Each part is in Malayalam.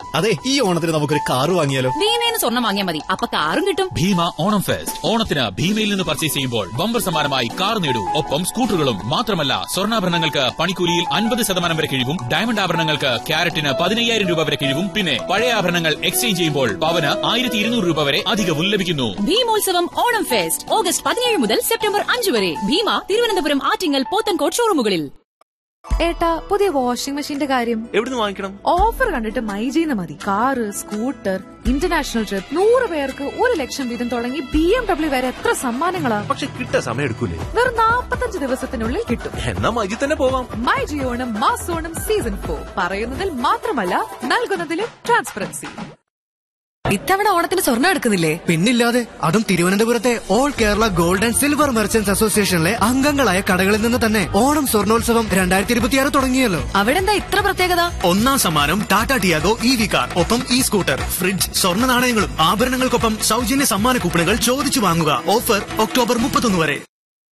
അതെ ഈ ഓണത്തിന് നമുക്കൊരു കാറ് വാങ്ങിയാലോ ഭീമേന്ന് സ്വർണം വാങ്ങിയാൽ മതി അപ്പൊ കാറും കിട്ടും ഭീമ ഓണം ഫെസ്റ്റ് ഓണത്തിന് ഭീമയിൽ നിന്ന് പർച്ചേസ് ചെയ്യുമ്പോൾ ബമ്പർ സമ്മാനമായി കാർ നേടൂ ഒപ്പം സ്കൂട്ടറുകളും മാത്രമല്ല സ്വർണ്ണാഭരണങ്ങൾക്ക് പണിക്കൂലിയിൽ അൻപത് ശതമാനം വരെ കിഴിവും ഡയമണ്ട് ആഭരണങ്ങൾക്ക് ക്യാരറ്റിന് പതിനയ്യായിരം രൂപ വരെ കിഴിവും പിന്നെ പഴയ ആഭരണങ്ങൾ എക്സ്ചേഞ്ച് ചെയ്യുമ്പോൾ പവന് ആയിരത്തി ഇരുന്നൂറ് രൂപ വരെ അധികവും ലഭിക്കുന്നു ഭീമോത്സവം ഓണം ഫെസ്റ്റ് ഓഗസ്റ്റ് പതിനേഴ് മുതൽ സെപ്റ്റംബർ അഞ്ച് വരെ ഭീമ തിരുവനന്തപുരം ആറ്റിങ്ങൽ പോത്തൻകോട് ഷോറൂമുകളിൽ ഏട്ടാ പുതിയ വാഷിംഗ് മെഷീന്റെ കാര്യം എവിടുന്ന് വാങ്ങിക്കണം ഓഫർ കണ്ടിട്ട് മൈജീന്ന് മതി കാറ് സ്കൂട്ടർ ഇന്റർനാഷണൽ ട്രിപ്പ് നൂറ് പേർക്ക് ഒരു ലക്ഷം വീതം തുടങ്ങി ബി എം ഡബ്ല്യു വരെ എത്ര സമ്മാനങ്ങളാ പക്ഷെ കിട്ടാൻ സമയം എടുക്കൂലേ വെറും നാപ്പത്തഞ്ച് ദിവസത്തിനുള്ളിൽ കിട്ടും എന്നാ മജി തന്നെ പോവാം മൈ ജിയോണം മാസോണം സീസൺ ഫോർ പറയുന്നതിൽ മാത്രമല്ല നൽകുന്നതിലും ട്രാൻസ്പെറൻസി ഇത്തവണ ഓണത്തിന് സ്വർണ്ണം എടുക്കുന്നില്ലേ പിന്നില്ലാതെ അതും തിരുവനന്തപുരത്തെ all Kerala gold and silver merchants അസോസിയേഷനിലെ അംഗങ്ങളായ കടകളിൽ നിന്ന് തന്നെ ഓണം സ്വർണോത്സവം രണ്ടായിരത്തി ഇരുപത്തിയാറ് തുടങ്ങിയല്ലോ അവിടെ എന്താ ഇത്ര പ്രത്യേകത ഒന്നാം സമ്മാനം Tata Tiago E V car ഒപ്പം ഇ സ്കൂട്ടർ ഫ്രിഡ്ജ് സ്വർണ്ണ നാണയങ്ങളും ആഭരണങ്ങൾക്കൊപ്പം സൗജന്യ സമ്മാന കൂപ്പണുകൾ ചോദിച്ചു വാങ്ങുക ഓഫർ ഒക്ടോബർ മുപ്പത്തൊന്ന് വരെ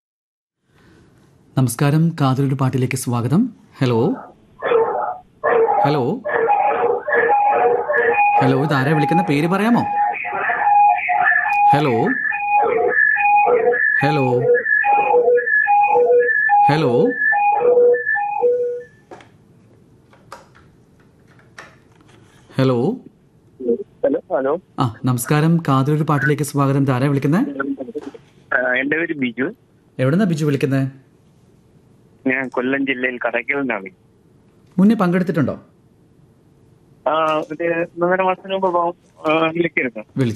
നമസ്കാരം കാതലൊരു പാട്ടിലേക്ക് സ്വാഗതം ഹലോ ഹലോ ഹലോ ഇതാരാ വിളിക്കുന്ന പേര് പറയാമോ hello hello hello hello hello hello ആ നമസ്കാരം കാതലൊരു പാട്ടിലേക്ക് സ്വാഗതം ഇതാരാ വിളിക്കുന്നത് ആ, എന്റെ പേര് ബിജു എവിടുന്നാ ബിജു വിളിക്കുന്നത് ഞാൻ കൊല്ലം ജില്ലയിൽ കടയ്ക്കൽ നിന്നാണ് മുന്നേ പങ്കെടുത്തിട്ടുണ്ടോ ആ ഒരു ഒന്നര മാസത്തിന് മുമ്പ് വിളിക്കരുത്